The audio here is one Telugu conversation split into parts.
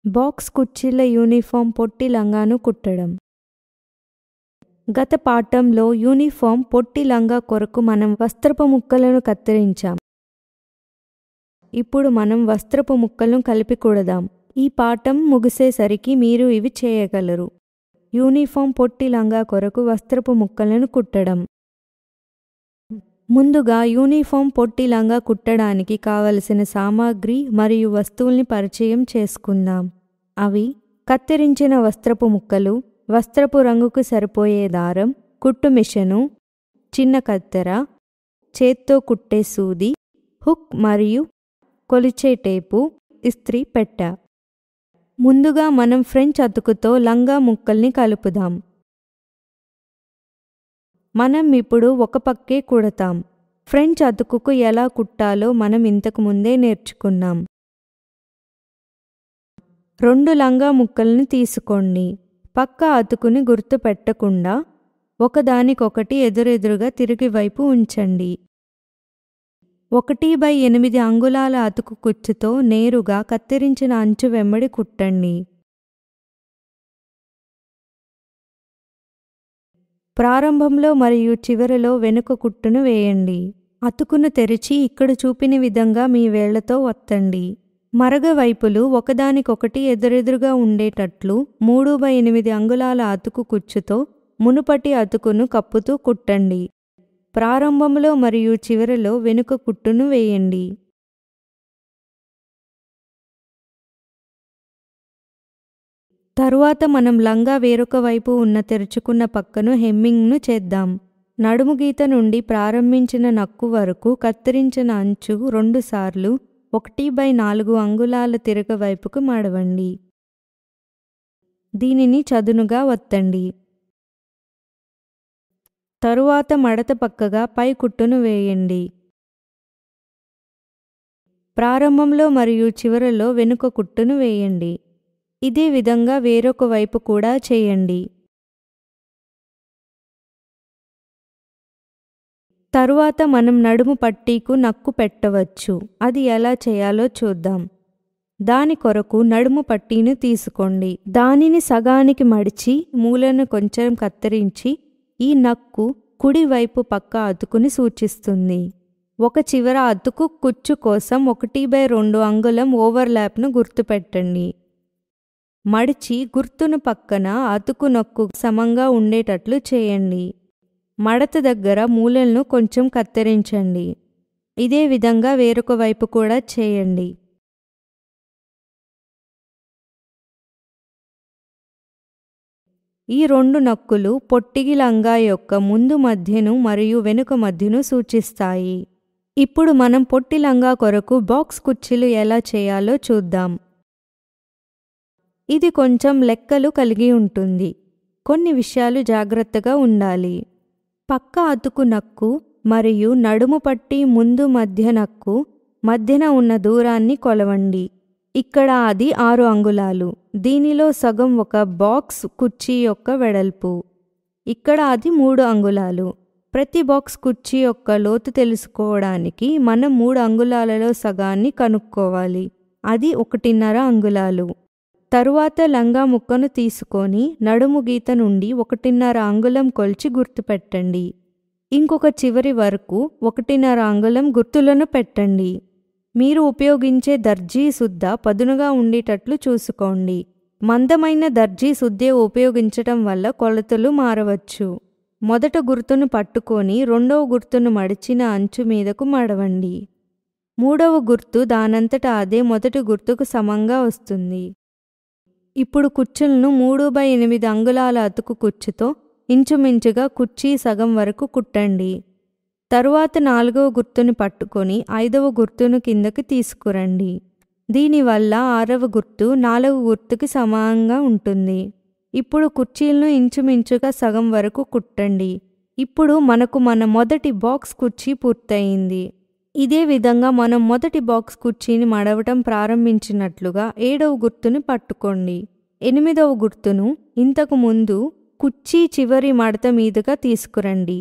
బాక్స్ కుర్చీల యూనిఫామ్ పొట్టి లంగాను కుట్టడం గత పాఠంలో యూనిఫామ్ పొట్టి లంగా కొరకు మనం వస్త్రపు ముక్కలను కత్తిరించాం ఇప్పుడు మనం వస్త్రపు ముక్కలను కలిపి కుడదాం ఈ పాఠం ముగిసేసరికి మీరు ఇవి చేయగలరు యూనిఫామ్ పొట్టి లంగా కొరకు వస్త్రపు ముక్కలను కుట్టడం ముందుగా యూనిఫామ్ పొట్టి లంగా కుట్టడానికి కావలసిన సామాగ్రి మరియు వస్తువుల్ని పరిచయం చేసుకుందాం అవి కత్తిరించిన వస్త్రపు ముక్కలు వస్త్రపు రంగుకు సరిపోయే దారం కుట్టు మిషను చిన్న కత్తెర చేత్తో కుట్టే సూది హుక్ మరియు కొలిచే టేపు ఇస్త్రీ పెట్ట ముందుగా మనం ఫ్రెంచ్ అతుకుతో లంగా ముక్కల్ని కలుపుదాం మనం ఇప్పుడు ఒక పక్కే కుడతాం ఫ్రెంచ్ అతుకుకు ఎలా కుట్టాలో మనం ఇంతకు ముందే నేర్చుకున్నాం రెండు లంగా ముక్కల్ని తీసుకోండి పక్క అతుకుని గుర్తు పెట్టకుండా ఒకదానికొకటి ఎదురెదురుగా తిరిగి వైపు ఉంచండి ఒకటి బై ఎనిమిది అంగుళాల అతుకు కుచ్చుతో నేరుగా కత్తిరించిన అంచు వెంబడి కుట్టండి ప్రారంభంలో మరియు చివరలో వెనుక కుట్టును వేయండి అతుకును తెరిచి ఇక్కడ చూపిన విధంగా మీ వేళ్లతో వత్తండి మరగ వైపులు ఒకదానికొకటి ఎదురెదురుగా ఉండేటట్లు మూడు బై ఎనిమిది అంగుళాల అతుకు కుచ్చుతో మునుపటి అతుకును కప్పుతూ కుట్టండి ప్రారంభంలో మరియు చివరలో వెనుక కుట్టును వేయండి తరువాత మనం లంగా వేరొక వైపు ఉన్న తెరుచుకున్న పక్కను హెమ్మింగ్ను చేద్దాం నడుము గీత నుండి ప్రారంభించిన నక్కు వరకు కత్తిరించిన అంచు రెండుసార్లు ఒకటి బై నాలుగు అంగుళాల తిరగ వైపుకు మడవండి దీనిని చదునుగా వత్తండి తరువాత మడత పక్కగా పై కుట్టును వేయండి ప్రారంభంలో మరియు చివరలో వెనుక కుట్టును వేయండి ఇదే విధంగా వేరొక వైపు కూడా చేయండి తరువాత మనం నడుము పట్టీకు నక్కు పెట్టవచ్చు అది ఎలా చేయాలో చూద్దాం దాని కొరకు నడుము పట్టీని తీసుకోండి దానిని సగానికి మడిచి మూలను కొంచెం కత్తిరించి ఈ నక్కు కుడివైపు పక్క అతుకుని సూచిస్తుంది ఒక చివర అతుకు కుచ్చు కోసం ఒకటి బై రెండు అంగుళం ఓవర్లాప్ను గుర్తుపెట్టండి మడిచి గుర్తును పక్కన అతుకు నొక్కు సమంగా ఉండేటట్లు చేయండి మడత దగ్గర మూలలను కొంచెం కత్తిరించండి ఇదే విధంగా వేరొక వైపు కూడా చేయండి ఈ రెండు నక్కులు పొట్టిగి లంగా యొక్క ముందు మధ్యను మరియు వెనుక మధ్యను సూచిస్తాయి ఇప్పుడు మనం పొట్టి లంగా కొరకు బాక్స్ కుర్చీలు ఎలా చేయాలో చూద్దాం ఇది కొంచెం లెక్కలు కలిగి ఉంటుంది కొన్ని విషయాలు జాగ్రత్తగా ఉండాలి పక్క అతుకు నక్కు మరియు నడుము పట్టి ముందు మధ్య నక్కు మధ్యన ఉన్న దూరాన్ని కొలవండి ఇక్కడ అది ఆరు అంగుళాలు దీనిలో సగం ఒక బాక్స్ కుర్చీ యొక్క వెడల్పు ఇక్కడ అది మూడు అంగుళాలు ప్రతి బాక్స్ కుర్చీ యొక్క లోతు తెలుసుకోవడానికి మనం మూడు అంగుళాలలో సగాన్ని కనుక్కోవాలి అది ఒకటిన్నర అంగుళాలు తరువాత లంగా ముక్కను తీసుకొని నడుము గీత నుండి ఒకటిన్నర అంగుళం కొల్చి గుర్తుపెట్టండి ఇంకొక చివరి వరకు ఒకటిన్నర అంగుళం గుర్తులను పెట్టండి మీరు ఉపయోగించే దర్జీ సుద్ద పదునుగా ఉండేటట్లు చూసుకోండి మందమైన దర్జీ సుద్దే ఉపయోగించటం వల్ల కొలతలు మారవచ్చు మొదట గుర్తును పట్టుకొని రెండవ గుర్తును మడిచిన అంచు మీదకు మడవండి మూడవ గుర్తు దానంతట అదే మొదటి గుర్తుకు సమంగా వస్తుంది ఇప్పుడు కుచ్చులను మూడు బై ఎనిమిది అంగుళాల అతుకు కుచ్చుతో ఇంచుమించుగా కుర్చీ సగం వరకు కుట్టండి తరువాత నాలుగవ గుర్తుని పట్టుకొని ఐదవ గుర్తును కిందకి తీసుకురండి దీనివల్ల ఆరవ గుర్తు నాలుగు గుర్తుకి సమానంగా ఉంటుంది ఇప్పుడు కుర్చీలను ఇంచుమించుగా సగం వరకు కుట్టండి ఇప్పుడు మనకు మన మొదటి బాక్స్ కుర్చీ పూర్తయింది ఇదే విధంగా మనం మొదటి బాక్స్ కుర్చీని మడవటం ప్రారంభించినట్లుగా ఏడవ గుర్తుని పట్టుకోండి ఎనిమిదవ గుర్తును ఇంతకు ముందు కుర్చీ చివరి మడత మీదుగా తీసుకురండి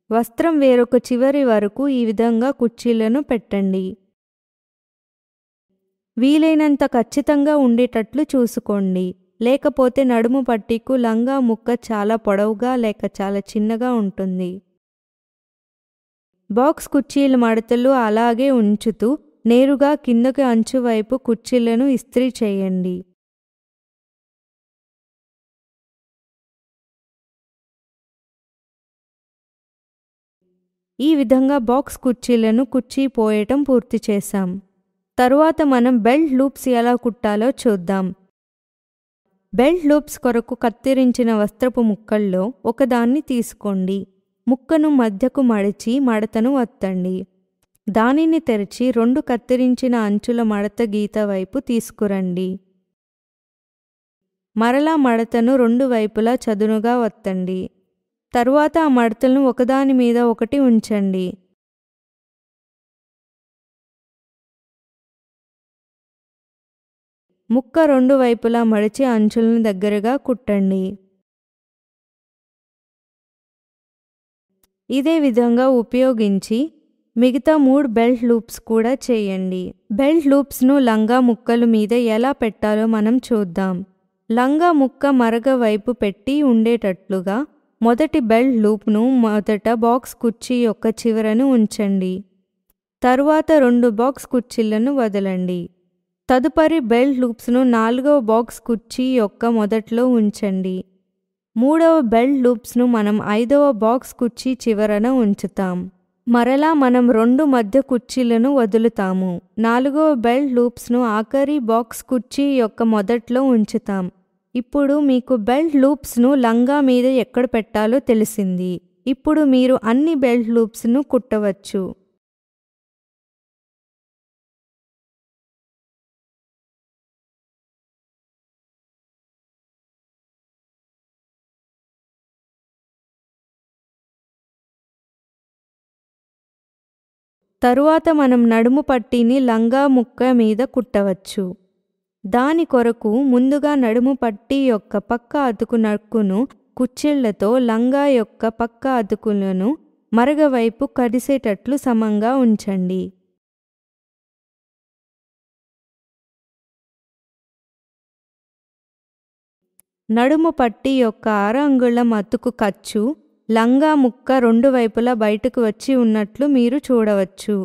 వస్త్రం వేరొక చివరి వరకు ఈ విధంగా కుర్చీలను పెట్టండి వీలైనంత ఖచ్చితంగా ఉండేటట్లు చూసుకోండి లేకపోతే నడుము పట్టీకు లంగా ముక్క చాలా పొడవుగా లేక చాలా చిన్నగా ఉంటుంది బాక్స్ కుర్చీల మడతలు అలాగే ఉంచుతూ నేరుగా కిందకి అంచు వైపు కుర్చీలను ఇస్త్రీ చేయండి ఈ విధంగా బాక్స్ కుర్చీలను కుర్చీ పోయటం పూర్తి చేశాం తరువాత మనం బెల్ట్ లూప్స్ ఎలా కుట్టాలో చూద్దాం బెల్ట్ లూప్స్ కొరకు కత్తిరించిన వస్త్రపు ముక్కల్లో ఒకదాన్ని తీసుకోండి ముక్కను మధ్యకు మడిచి మడతను వత్తండి దానిని తెరిచి రెండు కత్తిరించిన అంచుల మడత గీత వైపు తీసుకురండి మరలా మడతను రెండు వైపులా చదునుగా వత్తండి తరువాత ఆ మడతలను ఒకదాని మీద ఒకటి ఉంచండి ముక్క రెండు వైపులా మడిచి అంచులను దగ్గరగా కుట్టండి ఇదే విధంగా ఉపయోగించి మిగతా మూడు బెల్ట్ లూప్స్ కూడా చేయండి బెల్ట్ లూప్స్ను లంగా ముక్కలు మీద ఎలా పెట్టాలో మనం చూద్దాం లంగా ముక్క మరగ వైపు పెట్టి ఉండేటట్లుగా మొదటి బెల్ట్ లూప్ను మొదట బాక్స్ కుర్చీ యొక్క చివరను ఉంచండి తరువాత రెండు బాక్స్ కుర్చీలను వదలండి తదుపరి బెల్ట్ లూప్స్ను నాలుగవ బాక్స్ కుర్చీ యొక్క మొదట్లో ఉంచండి మూడవ బెల్ట్ లూప్స్ను మనం ఐదవ బాక్స్ కుర్చీ చివరన ఉంచుతాం మరలా మనం రెండు మధ్య కుర్చీలను వదులుతాము నాలుగవ బెల్ట్ లూప్స్ను ఆఖరి బాక్స్ కుర్చీ యొక్క మొదట్లో ఉంచుతాం ఇప్పుడు మీకు బెల్ట్ లూప్స్ను లంగా మీద ఎక్కడ పెట్టాలో తెలిసింది ఇప్పుడు మీరు అన్ని బెల్ట్ లూప్స్ను కుట్టవచ్చు తరువాత మనం నడుము పట్టీని లంగా ముక్క మీద కుట్టవచ్చు దాని కొరకు ముందుగా నడుము పట్టీ యొక్క పక్క అతుకు నక్కును కుచ్చిళ్లతో లంగా యొక్క పక్క అతుకులను మరగవైపు కడిసేటట్లు సమంగా ఉంచండి నడుము పట్టీ యొక్క అర అంగుళం అతుకు ఖర్చు లంగా ముక్క రెండు వైపులా బయటకు వచ్చి ఉన్నట్లు మీరు చూడవచ్చు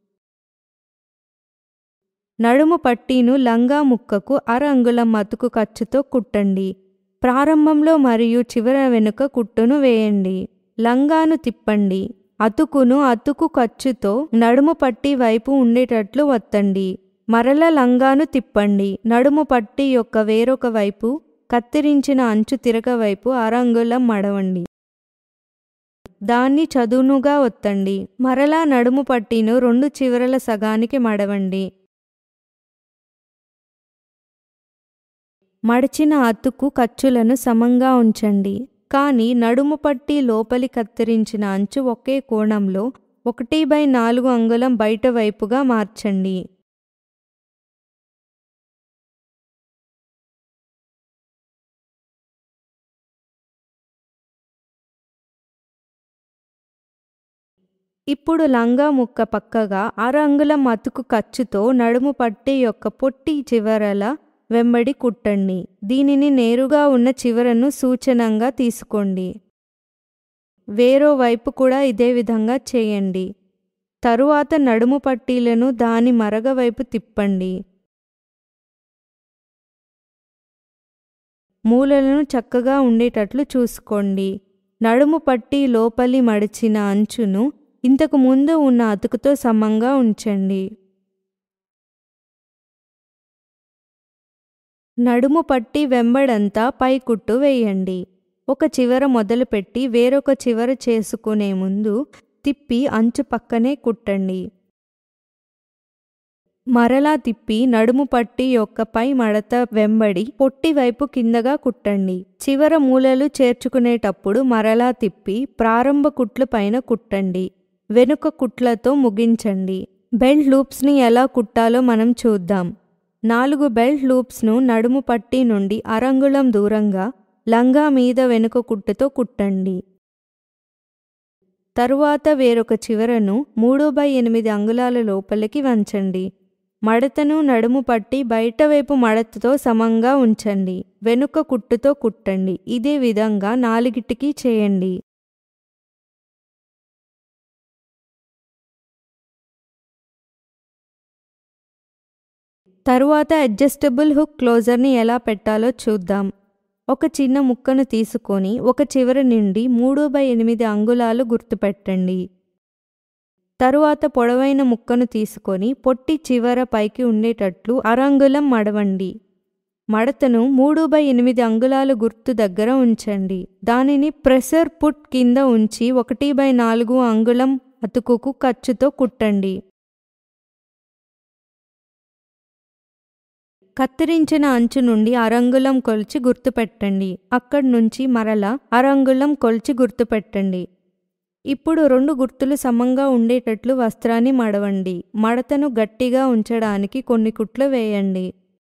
నడుము పట్టీను లంగా ముక్కకు అర అంగుళం అతుకు ఖర్చుతో కుట్టండి ప్రారంభంలో మరియు చివర వెనుక కుట్టును వేయండి లంగాను తిప్పండి అతుకును అతుకు ఖర్చుతో నడుము పట్టీ వైపు ఉండేటట్లు వత్తండి మరల లంగాను తిప్పండి నడుము పట్టీ యొక్క వేరొక వైపు కత్తిరించిన అంచు తిరగ వైపు అరంగుళం మడవండి దాన్ని చదునుగా ఒత్తండి మరలా నడుము పట్టీను రెండు చివరల సగానికి మడవండి మడిచిన అతుకు ఖర్చులను సమంగా ఉంచండి కానీ నడుము పట్టి లోపలి కత్తిరించిన అంచు ఒకే కోణంలో ఒకటి బై నాలుగు అంగుళం బయట వైపుగా మార్చండి ఇప్పుడు లంగా ముక్క పక్కగా అర అంగుళం అతుకు ఖర్చుతో నడుము పట్టి యొక్క పొట్టి చివరల వెంబడి కుట్టండి దీనిని నేరుగా ఉన్న చివరను సూచనంగా తీసుకోండి వేరో వైపు కూడా ఇదే విధంగా చేయండి తరువాత నడుము పట్టీలను దాని మరగ వైపు తిప్పండి మూలలను చక్కగా ఉండేటట్లు చూసుకోండి నడుము పట్టి లోపలి మడిచిన అంచును ఇంతకు ముందు ఉన్న అతుకుతో సమంగా ఉంచండి నడుము పట్టి వెంబడంతా పై కుట్టు వేయండి ఒక చివర మొదలుపెట్టి వేరొక చివర చేసుకునే ముందు తిప్పి అంచు పక్కనే కుట్టండి మరలా తిప్పి నడుము పట్టి యొక్క పై మడత వెంబడి పొట్టి వైపు కిందగా కుట్టండి చివర మూలలు చేర్చుకునేటప్పుడు మరలా తిప్పి ప్రారంభ కుట్లు పైన కుట్టండి వెనుక కుట్లతో ముగించండి బెల్ట్ లూప్స్ని ఎలా కుట్టాలో మనం చూద్దాం నాలుగు బెల్ట్ లూప్స్ను నడుము పట్టి నుండి అరంగుళం దూరంగా లంగా మీద వెనుక కుట్టుతో కుట్టండి తరువాత వేరొక చివరను మూడు బై ఎనిమిది అంగుళాల లోపలికి వంచండి మడతను నడుము పట్టి బయటవైపు మడతతో సమంగా ఉంచండి వెనుక కుట్టుతో కుట్టండి ఇదే విధంగా నాలుగిటికి చేయండి తరువాత అడ్జస్టబుల్ హుక్ క్లోజర్ని ఎలా పెట్టాలో చూద్దాం ఒక చిన్న ముక్కను తీసుకొని ఒక చివర నుండి మూడు బై ఎనిమిది అంగుళాలు గుర్తుపెట్టండి తరువాత పొడవైన ముక్కను తీసుకొని పొట్టి చివర పైకి ఉండేటట్లు అరంగుళం మడవండి మడతను మూడు బై ఎనిమిది అంగుళాల గుర్తు దగ్గర ఉంచండి దానిని ప్రెషర్ పుట్ కింద ఉంచి ఒకటి బై నాలుగు అంగుళం అతుకుకు ఖర్చుతో కుట్టండి కత్తిరించిన అంచు నుండి అరంగుళం కొలిచి గుర్తుపెట్టండి అక్కడి నుంచి మరల అరంగుళం కొలిచి గుర్తుపెట్టండి ఇప్పుడు రెండు గుర్తులు సమంగా ఉండేటట్లు వస్త్రాన్ని మడవండి మడతను గట్టిగా ఉంచడానికి కొన్ని కుట్లు వేయండి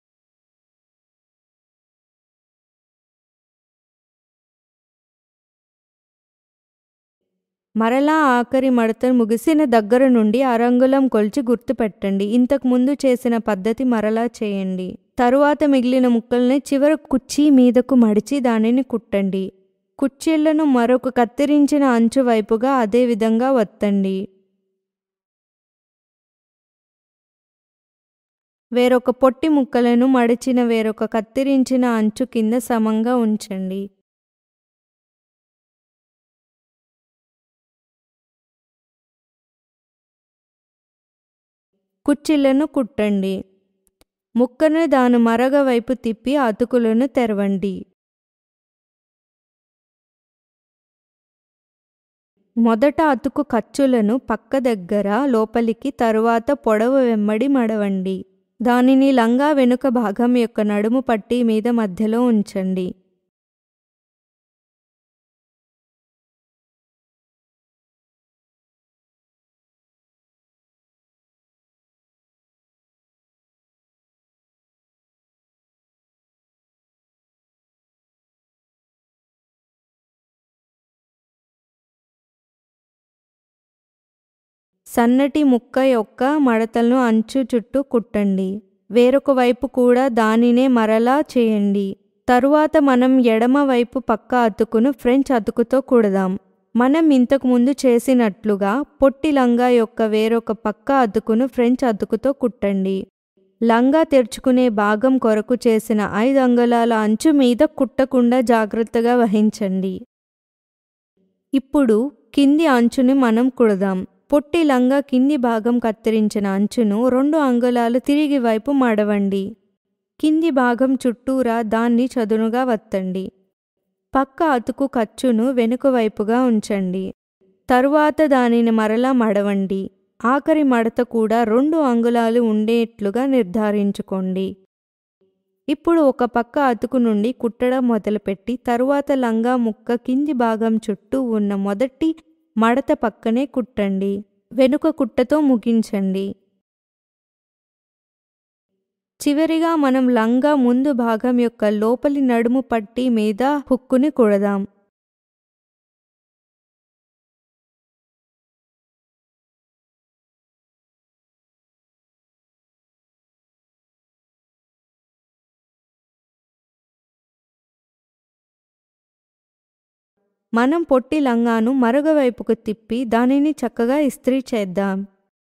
మరలా ఆఖరి మడత ముగిసిన దగ్గర నుండి అరంగుళం కొలిచి గుర్తుపెట్టండి ఇంతకు ముందు చేసిన పద్ధతి మరలా చేయండి తరువాత మిగిలిన ముక్కల్ని చివర కుర్చీ మీదకు మడిచి దానిని కుట్టండి కుర్చీలను మరొక కత్తిరించిన అంచు వైపుగా అదే విధంగా వత్తండి వేరొక పొట్టి ముక్కలను మడిచిన వేరొక కత్తిరించిన అంచు కింద సమంగా ఉంచండి కుర్చీలను కుట్టండి ముక్కను దాని మరగ వైపు తిప్పి అతుకులను తెరవండి మొదట అతుకు ఖర్చులను పక్క దగ్గర లోపలికి తరువాత పొడవు వెంబడి మడవండి దానిని లంగా వెనుక భాగం యొక్క నడుము పట్టీ మీద మధ్యలో ఉంచండి సన్నటి ముక్క యొక్క మడతలను అంచు చుట్టూ కుట్టండి వేరొక వైపు కూడా దానినే మరలా చేయండి తరువాత మనం ఎడమ వైపు పక్క అతుకును ఫ్రెంచ్ అతుకుతో కుడదాం మనం ఇంతకు ముందు చేసినట్లుగా పొట్టి లంగా యొక్క వేరొక పక్క అతుకును ఫ్రెంచ్ అతుకుతో కుట్టండి లంగా తెరుచుకునే భాగం కొరకు చేసిన ఐదు అంగుళాల అంచు మీద కుట్టకుండా జాగ్రత్తగా వహించండి ఇప్పుడు కింది అంచుని మనం కుడదాం పొట్టి లంగా కింది భాగం కత్తిరించిన అంచును రెండు అంగుళాలు తిరిగి వైపు మడవండి కింది భాగం చుట్టూరా దాన్ని చదునుగా వత్తండి పక్క అతుకు ఖర్చును వెనుక వైపుగా ఉంచండి తరువాత దానిని మరలా మడవండి ఆఖరి మడత కూడా రెండు అంగుళాలు ఉండేట్లుగా నిర్ధారించుకోండి ఇప్పుడు ఒక పక్క అతుకు నుండి కుట్టడం మొదలుపెట్టి తరువాత లంగా ముక్క కింది భాగం చుట్టూ ఉన్న మొదటి మడత పక్కనే కుట్టండి వెనుక కుట్టతో ముగించండి చివరిగా మనం లంగా ముందు భాగం యొక్క లోపలి నడుము పట్టి మీద హుక్కుని కుడదాం మనం పొట్టి లంగాను మరొక వైపుకు తిప్పి దానిని చక్కగా ఇస్త్రీ చేద్దాం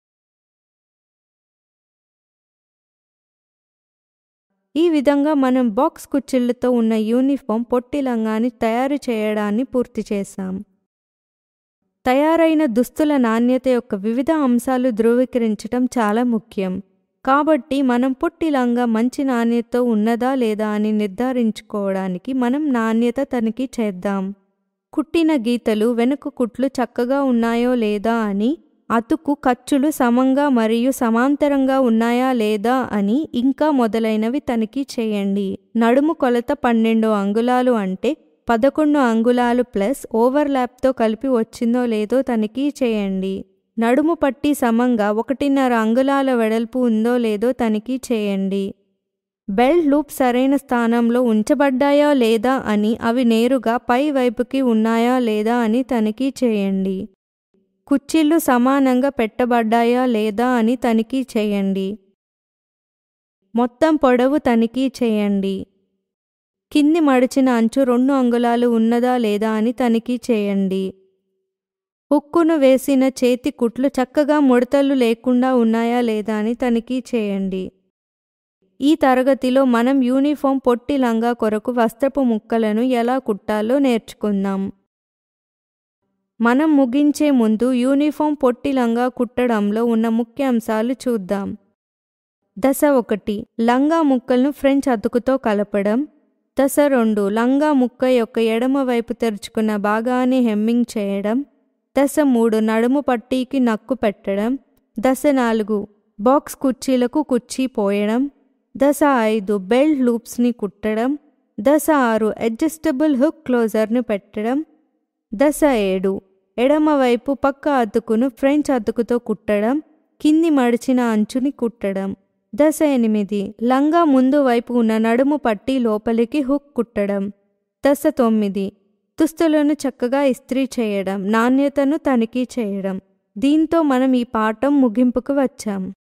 ఈ విధంగా మనం బాక్స్ కుచ్చిళ్లతో ఉన్న యూనిఫామ్ పొట్టి లంగాని తయారు చేయడాన్ని పూర్తి చేశాం తయారైన దుస్తుల నాణ్యత యొక్క వివిధ అంశాలు ధృవీకరించడం చాలా ముఖ్యం కాబట్టి మనం పొట్టి లంగా మంచి నాణ్యతతో ఉన్నదా లేదా అని నిర్ధారించుకోవడానికి మనం నాణ్యత తనిఖీ చేద్దాం కుట్టిన గీతలు వెనుక కుట్లు చక్కగా ఉన్నాయో లేదా అని అతుకు ఖర్చులు సమంగా మరియు సమాంతరంగా ఉన్నాయా లేదా అని ఇంకా మొదలైనవి తనిఖీ చేయండి నడుము కొలత పన్నెండు అంగుళాలు అంటే పదకొండు అంగుళాలు ప్లస్ ఓవర్లాప్తో కలిపి వచ్చిందో లేదో తనిఖీ చేయండి నడుము పట్టి సమంగా ఒకటిన్నర అంగుళాల వెడల్పు ఉందో లేదో తనిఖీ చేయండి బెల్ట్ లూప్ సరైన స్థానంలో ఉంచబడ్డాయా లేదా అని అవి నేరుగా పై వైపుకి ఉన్నాయా లేదా అని తనిఖీ చేయండి కుర్చీలు సమానంగా పెట్టబడ్డాయా లేదా అని తనిఖీ చేయండి మొత్తం పొడవు తనిఖీ చేయండి కింది మడిచిన అంచు రెండు అంగుళాలు ఉన్నదా లేదా అని తనిఖీ చేయండి హుక్కును వేసిన చేతి కుట్లు చక్కగా ముడతలు లేకుండా ఉన్నాయా లేదా అని తనిఖీ చేయండి ఈ తరగతిలో మనం యూనిఫామ్ పొట్టి లంగా కొరకు వస్త్రపు ముక్కలను ఎలా కుట్టాలో నేర్చుకుందాం మనం ముగించే ముందు యూనిఫామ్ పొట్టి లంగా కుట్టడంలో ఉన్న ముఖ్య అంశాలు చూద్దాం దశ ఒకటి లంగా ముక్కలను ఫ్రెంచ్ అతుకుతో కలపడం దశ రెండు లంగా ముక్క యొక్క ఎడమ వైపు తెరుచుకున్న భాగాన్ని హెమ్మింగ్ చేయడం దశ మూడు నడుము పట్టీకి నక్కు పెట్టడం దశ నాలుగు బాక్స్ కుర్చీలకు కుర్చీ పోయడం దశ ఐదు బెల్ట్ లూప్స్ని కుట్టడం దశ ఆరు అడ్జస్టబుల్ హుక్ క్లోజర్ను పెట్టడం దశ ఏడు ఎడమవైపు పక్క అతుకును ఫ్రెంచ్ అతుకుతో కుట్టడం కింది మడిచిన అంచుని కుట్టడం దశ ఎనిమిది లంగా ముందు వైపు ఉన్న నడుము పట్టి లోపలికి హుక్ కుట్టడం దశ తొమ్మిది దుస్తులను చక్కగా ఇస్త్రీ చేయడం నాణ్యతను తనిఖీ చేయడం దీంతో మనం ఈ పాఠం ముగింపుకు వచ్చాం